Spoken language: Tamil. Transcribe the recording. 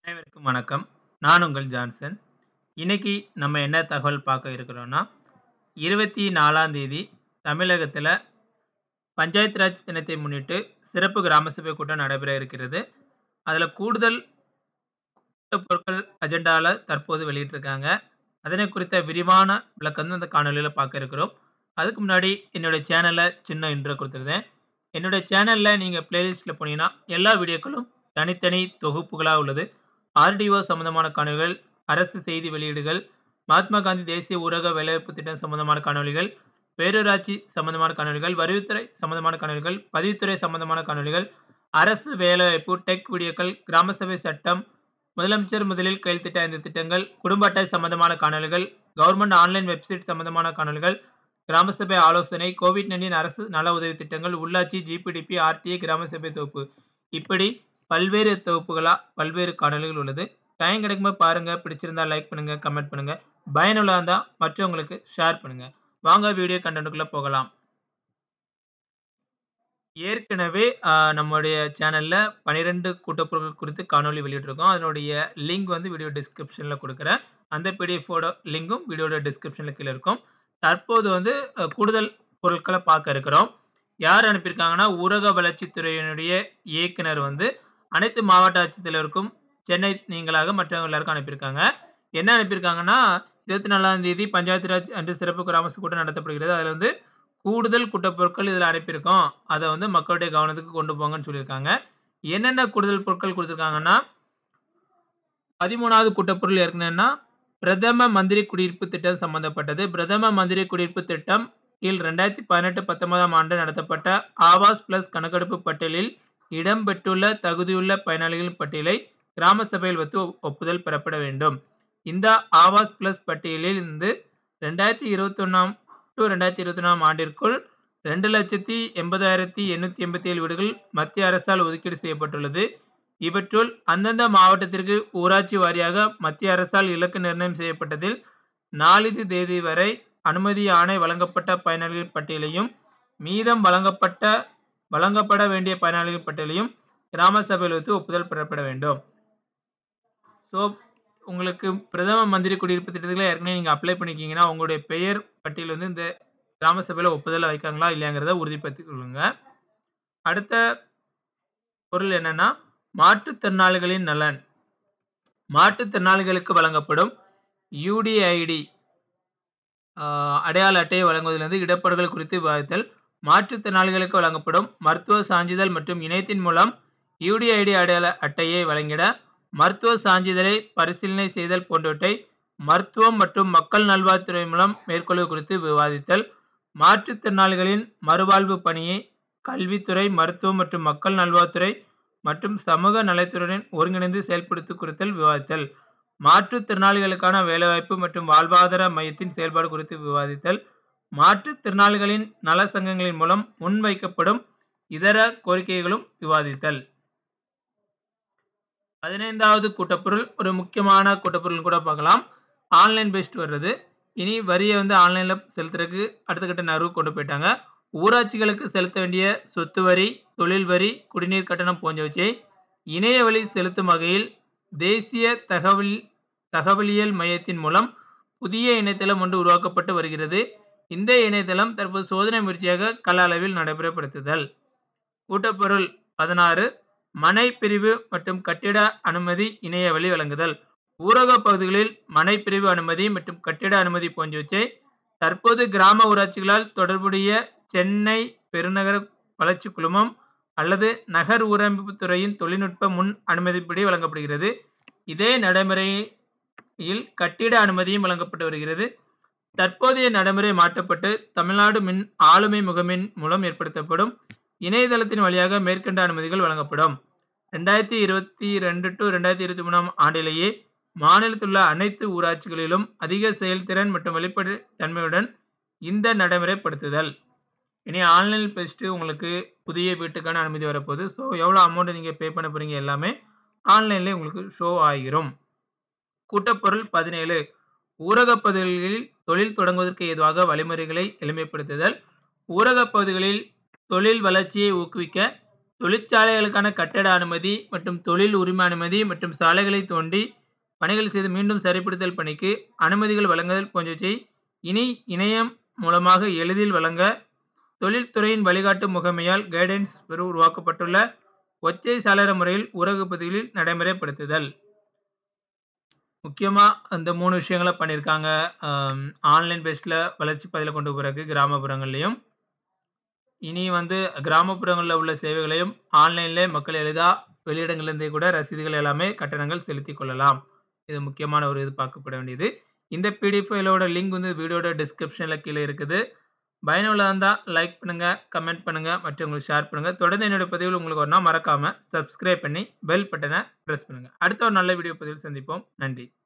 அனைவருக்கும் வணக்கம். நான் உங்கள் ஜான்சன். இன்னைக்கு நம்ம என்ன தகவல் பார்க்க இருக்கிறோம்னா, 24ஆம் தேதி தமிழகத்தில பஞ்சாயத்து ராஜ் தினத்தை முன்னிட்டு சிறப்பு கிராம சபை கூட்டம் நடைபெற இருக்கிறது. அதில கூடுதல் பொருட்கள் அஜெண்டால தற்போது வெளியிட்டிருக்காங்க. அதனை குறித்த விரிவான விளக்கம் தான் இந்த காணொளியில பார்க்க இருக்கிறோம். அதுக்கு முன்னாடி என்னுடைய சேனல்ல சின்ன இன்ட்ரோ குடுத்துருந்தேன். என்னுடைய சேனல்ல நீங்க பிளேலிஸ்ட்ல போனீங்கன்னா, எல்லா வீடியோக்களும் தனித்தனி தொகுப்புகளா உள்ளது. ஆர்டிஓ சம்பந்தமான காணொளிகள், அரசு செய்தி வெளியீடுகள், மகாத்மா காந்தி தேசிய ஊரக வேலைவாய்ப்பு திட்டம் சம்பந்தமான காணொளிகள், பேரூராட்சி சம்பந்தமான காணொளிகள், வரித்துறை சம்பந்தமான காணொளிகள், பதிவுத்துறை சம்பந்தமான காணொளிகள், அரசு வேலைவாய்ப்பு, டெக் வீடியோக்கள், கிராம சபை சட்டம், முதலமைச்சர் முதலில் கையெழுத்திட்ட 5 திட்டங்கள், குடும்ப அட்டை சம்பந்தமான காணொளிகள், கவர்ன்மென்ட் ஆன்லைன் வெப்சைட் சம்பந்தமான காணொளிகள், கிராம சபை ஆலோசனை, கோவிட்-19 அரசு நல உதவி திட்டங்கள், உள்ளாட்சி, ஜிபிடிபி, ஆர்டிஏ, கிராம சபை தொகுப்பு. இப்படி பல்வேறு தொகுப்புகளா பல்வேறு காணொளிகள் உள்ளது. டைம் கிடைக்கும்போது பாருங்க. பிடிச்சிருந்தா லைக் பண்ணுங்க, கமெண்ட் பண்ணுங்க. பயனுள்ளதா இருந்தா மற்றவங்களுக்கு ஷேர் பண்ணுங்க. வாங்க வீடியோ கன்டென்ட்க்குள்ள போகலாம். ஏற்கனவே அ நம்முடைய சேனல்ல 12 கூட்டப்பொருட்கள் குறித்து காணொளி வெளியிட்டிருக்கோம். அதனுடைய லிங்க் வந்து வீடியோ டிஸ்கிரிப்ஷன்ல குடுக்குறேன். அந்த பிடிஎஃப்போட லிங்க்கும் வீடியோட டிஸ்கிரிப்ஷன்ல கீழ இருக்கும். தற்போது வந்து அ கூடுதல் பொருட்கள பார்க்க இருக்கிறோம். யார் அனுப்பியிருக்காங்கன்னா, ஊரக வளர்ச்சித் துறையினுடைய இயக்குனர் வந்து அனைத்து மாவட்ட ஆட்சித்தலைவருக்கும் சென்னை நீங்கலாக மற்றவங்க எல்லாருக்கும் அனுப்பியிருக்காங்க. என்ன அனுப்பியிருக்காங்கன்னா, 24ஆம் தேதி பஞ்சாயத்து ராஜ் அன்று சிறப்பு கிராம சபை கூட்டம் நடத்தப்படுகிறது. அதில வந்து கூடுதல் கூட்டப் பொருட்கள் இதில அனுப்பியிருக்கோம். அத வந்து மக்களுடைய கவனத்துக்கு கொண்டு போங்கன்னு சொல்லியிருக்காங்க. என்னென்ன கூடுதல் பொருட்கள் குடுத்திருக்காங்கன்னா 13வது கூட்டப்பொருள் ஏற்கனவேன்னா, பிரதம மந்திரி குடியிருப்பு திட்டம் சம்பந்தப்பட்டது. பிரதம மந்திரி குடியிருப்பு திட்டம் கீழ் 2018, 19ஆம் ஆண்டு நடத்தப்பட்ட ஆவாஸ் பிளஸ் கணக்கெடுப்பு பட்டியலில் இடம் பெற்றுள்ள தகுதியுள்ள பயனாளிகளின் பட்டியலை கிராம சபையில் வைத்து ஒப்புதல் பெறப்பட வேண்டும். இந்த ஆவாஸ் பிளஸ் பட்டியலில் இருந்து 2021ஆம் டூ 2024ஆம் ஆண்டிற்குள் 2,80,887 வீடுகள் மத்திய அரசால் ஒதுக்கீடு செய்யப்பட்டுள்ளது. இவற்றுள் அந்தந்த மாவட்டத்திற்கு ஊராட்சி வாரியாக மத்திய அரசால் இலக்கு நிர்ணயம் செய்யப்பட்டதில் நாளிதழ் தேதி வரை அனுமதி ஆணை வழங்கப்பட்ட பயனாளிகளின் பட்டியலையும், மீதம் வழங்கப்பட்ட வழங்கப்பட வேண்டிய பயனாளிகளின் பட்டியலையும் கிராம சபையில் வைத்து ஒப்புதல் பெறப்பட வேண்டும். ஸோ, உங்களுக்கு பிரதம மந்திரி குடியிருப்பு திட்டத்தில ஏற்கனவே நீங்க அப்ளை பண்ணியிருக்கீங்கன்னா, உங்களுடைய பெயர் பட்டியல் வந்து இந்த கிராம சபையில ஒப்புதல் வைக்காங்களா இல்லையாங்கிறத உறுதிப்படுத்திக் கொள்ளுங்க. அடுத்த பொருள் என்னன்னா, மாற்றுத்திறனாளிகளின் நலன். மாற்றுத்திறனாளிகளுக்கு வழங்கப்படும் யுடிஐடி அ அடையாள அட்டையை வழங்குவதிலிருந்து இடர்பாடுகள் குறித்து விவாதித்தல். மாற்றுத்திறனாளிகளுக்கு வழங்கப்படும் மருத்துவ சான்றிதழ் மற்றும் இணையத்தின் மூலம் யுடிஐடி அடையாள அட்டையை வழங்கிட, மருத்துவ சான்றிதழை பரிசீலனை செய்தல் போன்றவற்றை மருத்துவம் மற்றும் மக்கள் நல்வாழ்வுத்துறை மூலம் மேற்கொள்வது குறித்து விவாதித்தல். மாற்றுத்திறனாளிகளின் மறுவாழ்வு பணியை கல்வித்துறை, மருத்துவம் மற்றும் மக்கள் நல்வாழ்வுத்துறை மற்றும் சமூக நலத்துறையுடன் ஒருங்கிணைந்து செயல்படுத்துவது குறித்து விவாதித்தல். மாற்றுத்திறனாளிகளுக்கான வேலைவாய்ப்பு மற்றும் வாழ்வாதார மையத்தின் செயல்பாடு குறித்து விவாதித்தல். மாற்றுத்திறனாளிகளின் நல சங்கங்களின் மூலம் முன்வைக்கப்படும் இதர கோரிக்கைகளும் விவாதித்தல். 15வது கூட்டப்பொருள் ஒரு முக்கியமான கூட்டப்பொருள்னு கூட பார்க்கலாம். ஆன்லைன் பேஸ்ட் வர்றது. இனி வரிய வந்து ஆன்லைன்ல செலுத்துறதுக்கு அடுத்த கட்ட நகர்வுக்கு கொண்டு போய்ட்டாங்க. ஊராட்சிகளுக்கு செலுத்த வேண்டிய சொத்து வரி, தொழில் வரி, குடிநீர் கட்டணம் போன்றவற்றை இணைய வழி செலுத்தும் வகையில் தேசிய தகவல் தகவலியல் மையத்தின் மூலம் புதிய இணையதளம் ஒன்று உருவாக்கப்பட்டு வருகிறது. இந்த இணையதளம் தற்போது சோதனை முயற்சியாக கள அளவில் நடைமுறைப்படுத்துதல். கூட்டப்பொருள் 16 மனை பிரிவு மற்றும் கட்டிட அனுமதி இணைய வழி வழங்குதல். ஊரக பகுதிகளில் மனை பிரிவு அனுமதி மற்றும் கட்டிட அனுமதி போன்றவற்றை தற்போது கிராம ஊராட்சிகளால் தொடர்புடைய சென்னை பெருநகர வளர்ச்சி குழுமம் அல்லது நகர் ஊரமைப்புத் துறையின் தொழில்நுட்ப முன் அனுமதிப்படி வழங்கப்படுகிறது. இதே நடைமுறையில் கட்டிட அனுமதியும் வழங்கப்பட்டு வருகிறது. தற்போதைய நடைமுறை மாற்றப்பட்டு தமிழ்நாடு மின் ஆளுமை முகமையின் மூலம் ஏற்படுத்தப்படும் இணையதளத்தின் வழியாக மேற்கண்ட அனுமதிகள் வழங்கப்படும். 2022 டூ 2023ஆம் ஆண்டிலேயே மாநிலத்தில் உள்ள அனைத்து ஊராட்சிகளிலும் அதிக செயல்திறன் மற்றும் வெளிப்படை தன்மையுடன் இந்த நடைமுறைப்படுத்துதல். இனி ஆன்லைன் பேஸ்ட் உங்களுக்கு புதிய வீட்டுக்கான அனுமதி வரப்போகுது. ஸோ, எவ்வளோ அமௌண்ட் நீங்க பே பண்ண போறீங்க எல்லாமே ஆன்லைன்லயே உங்களுக்கு ஷோ ஆகிரும். கூட்டப்பொருள் 17 ஊரக பகுதிகளில் தொழில் தொடங்குவதற்கு ஏதுவாக வழிமுறைகளை எளிமைப்படுத்துதல். ஊரக பகுதிகளில் தொழில் வளர்ச்சியை ஊக்குவிக்க தொழிற்சாலைகளுக்கான கட்டட அனுமதி மற்றும் தொழில் உரிம அனுமதி மற்றும் சாலைகளை தோண்டி பணிகள் செய்து மீண்டும் சரிப்படுத்தல் பணிக்கு அனுமதிகள் வழங்குதல் போன்றவற்றை இனி இணையம் மூலமாக எளிதில் வழங்க தொழில்துறையின் வழிகாட்டு முகமையால் கைடன்ஸ் உருவாக்கப்பட்டுள்ள ஒற்றை சாளர முறையில் ஊரக பகுதிகளில் நடைமுறைப்படுத்துதல் முக்கியமாக அந்த மூணு விஷயங்களை பண்ணியிருக்காங்க ஆன்லைன் பேஸில் வளர்ச்சி பாதையில் கொண்டு போகிறக்கு கிராமப்புறங்கள்லையும் இனி வந்து கிராமப்புறங்களில் உள்ள சேவைகளையும் ஆன்லைன்லேயே மக்கள் எளிதாக வெளியிடங்கள்லேருந்தே கூட ரசீதுகள் எல்லாமே கட்டணங்கள் செலுத்தி கொள்ளலாம் இது முக்கியமான ஒரு இது பார்க்கப்பட வேண்டியது இந்த பிடிஎஃப் ஃபைலோட லிங்க் வந்து வீடியோட டிஸ்கிரிப்ஷனில் கீழே இருக்குது பயனுள்ளதாக இருந்தால் லைக் பண்ணுங்கள் கமெண்ட் பண்ணுங்கள் மற்றவங்களுக்கு ஷேர் பண்ணுங்கள் தொடர்ந்து என்னோட பதிவில் உங்களுக்கு ஒரு நாள் மறக்காமல் சப்ஸ்கிரைப் பண்ணி பெல் பட்டனை ப்ரெஸ் பண்ணுங்கள் அடுத்த ஒரு நல்ல வீடியோ பதிவில் சந்திப்போம் நன்றி